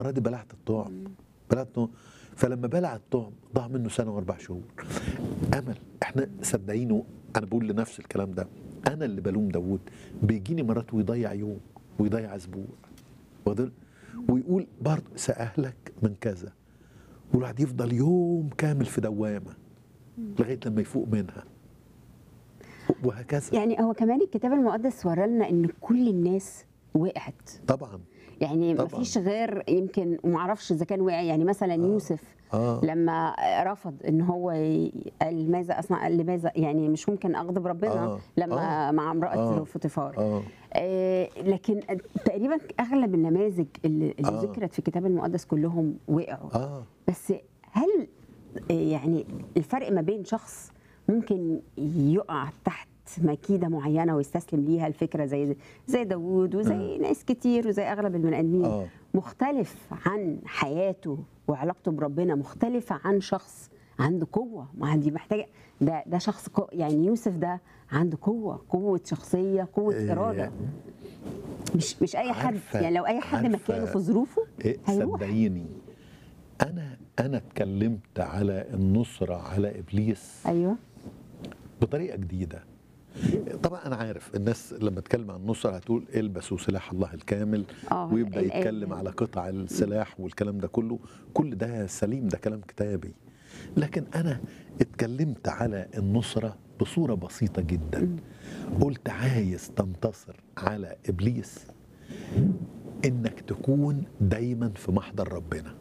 المره دي بلعت الطعم بلعت الطعم فلما بلع الطعم ضاع منه سنه واربع شهور امل احنا صدقينه انا بقول لنفس الكلام ده انا اللي بلوم داوود بيجيني مرات ويضيع يوم ويضيع اسبوع واخد- ويقول برضه ساهلك من كذا والواحد يفضل يوم كامل في دوامه لغايه لما يفوق منها وهكذا يعني هو كمان الكتاب المقدس ورانا ان كل الناس وقعت طبعا يعني ما طبعاً. فيش غير يمكن وما اعرفش اذا كان وقع يعني مثلا يوسف اه لما رفض ان هو ي- قال ماذا اصنع قال لماذا يعني مش ممكن اغضب ربنا آه، لما آه، مع امراه آه، فوتيفار اه آه لكن تقريبا اغلب النماذج اللي, اللي آه. ذكرت في الكتاب المقدس كلهم وقعوا اه بس هل آه، يعني الفرق ما بين شخص ممكن يقع تحت مكيده معينه ويستسلم ليها الفكره زي زي داوود وزي ناس كتير وزي اغلب البني ادمين اه مختلف عن حياته وعلاقته بربنا مختلفه عن شخص عنده قوه ما دي محتاجه ده ده شخص قو يعني يوسف ده عنده قوه قوه شخصيه قوه إيه، اراده مش مش اي حد عارفة- يعني لو اي حد عارفة- مكانه في ظروفه إيه هيروح. صدقيني انا انا اتكلمت على النصره على ابليس ايوه بطريقه جديده طبعا انا عارف الناس لما اتكلم عن النصره هتقول البسوا سلاح الله الكامل اه ويبدا الآية. يتكلم على قطع السلاح والكلام ده كله كل ده سليم ده كلام كتابي لكن انا اتكلمت على النصره بصوره بسيطه جدا قلت عايز تنتصر على ابليس انك تكون دايما في محضر ربنا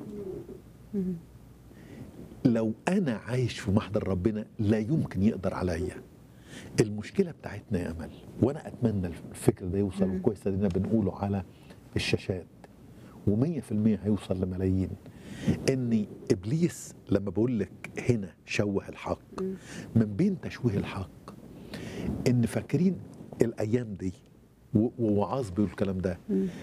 لو انا عايش في محضر ربنا لا يمكن يقدر عليا المشكله بتاعتنا يا امل وانا اتمنى الفكر ده يوصل كويس ادينا بنقوله على الشاشات و100% هيوصل لملايين ان ابليس لما بقول لك هنا شوه الحق من بين تشويه الحق ان فاكرين الايام دي و- ووعاظ بيقول الكلام ده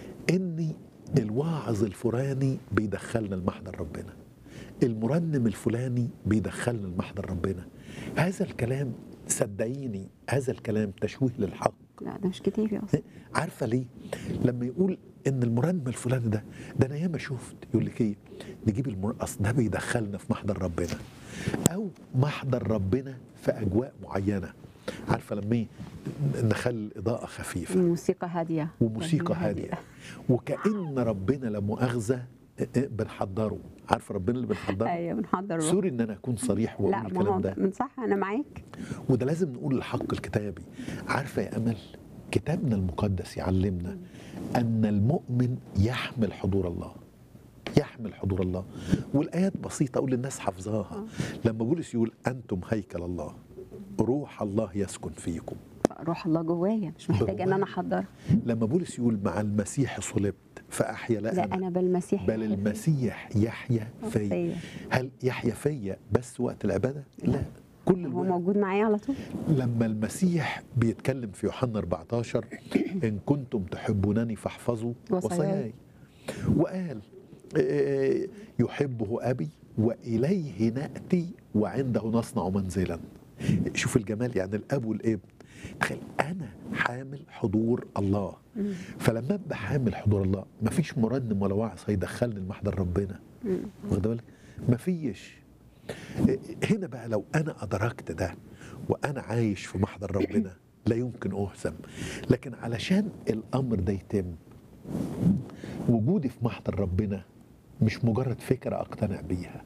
ان الواعظ الفلاني بيدخلنا لمحضر ربنا المرنم الفلاني بيدخلنا لمحضر ربنا هذا الكلام صدقيني هذا الكلام تشويه للحق لا ده مش كتير يا اصلا عارفه ليه؟ لما يقول ان المرنم الفلاني ده ده انا ياما شفت يقول لك ايه؟ نجيب المر... اصل ده بيدخلنا في محضر ربنا او محضر ربنا في اجواء معينه عارفه لما ايه؟ نخلي الاضاءه خفيفه موسيقى هاديه وموسيقى ربنا هاديه وكأن ربنا لا مؤاخذه بنحضره عارفه ربنا اللي بنحضره ايوه بنحضر الروح. سوري ان انا اكون صريح واقول لا ما الكلام هو ده من صح انا معاك وده لازم نقول الحق الكتابي عارفه يا امل كتابنا المقدس يعلمنا ان المؤمن يحمل حضور الله يحمل حضور الله والايات بسيطه اقول للناس حافظاها لما بولس يقول انتم هيكل الله روح الله يسكن فيكم روح الله جوايا مش محتاجه ان انا احضر لما بولس يقول مع المسيح صلبت فاحيا لا, لا أنا انا بالمسيح بل يحيى فيا. المسيح يحيا فيا فيا. هل يحيا فيا بس وقت العباده لا كل هو الوقت موجود معايا على طول لما المسيح بيتكلم في يوحنا 14 ان كنتم تحبونني فاحفظوا وصاياي. وصاياي وقال آه، يحبه ابي واليه ناتي وعنده نصنع منزلا شوف الجمال يعني الاب والابن تخيل انا حامل حضور الله فلما ابقى حامل حضور الله مفيش مرنم ولا واعظ هيدخلني لمحضر ربنا واخد بالك مفيش هنا بقى لو انا ادركت ده وانا عايش في محضر ربنا لا يمكن اهزم لكن علشان الامر ده يتم وجودي في محضر ربنا مش مجرد فكره اقتنع بيها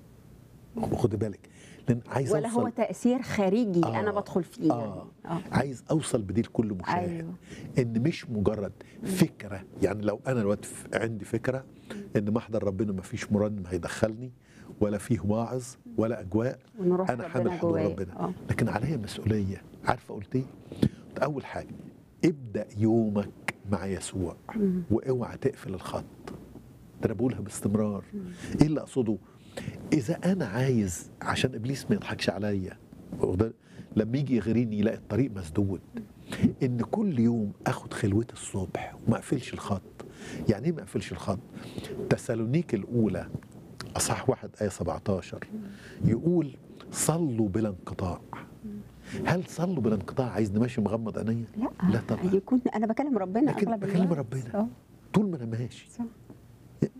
خد بالك لان عايز ولا هو اوصل تاثير خارجي آه، انا بدخل فيه آه. يعني. اه عايز اوصل بدي لكل مشاهد أيوه. ان مش مجرد فكره يعني لو انا دلوقتي ف- عندي فكره ان محضر ربنا ما فيش مرنم هيدخلني ولا فيه واعظ ولا اجواء ونروح انا حامل ربنا حضور جوايا. ربنا آه. لكن عليا مسؤوليه عارفه قلت ايه قلت اول حاجه ابدا يومك مع يسوع واوعى تقفل الخط ده انا بقولها باستمرار ايه اللي اقصده اذا انا عايز عشان ابليس ما يضحكش عليا واخد- لما يجي يغريني يلاقي الطريق مسدود ان كل يوم اخد خلوتي الصبح وما اقفلش الخط يعني ايه ما اقفلش الخط تسالونيك الاولى اصح واحد ايه 17 يقول صلوا بلا انقطاع هل صلوا بلا انقطاع عايزني ماشي مغمض عينيا لا لا طبعا يكون انا بكلم ربنا لكن اغلب بكلم الوقت. ربنا اه طول ما انا ماشي صح.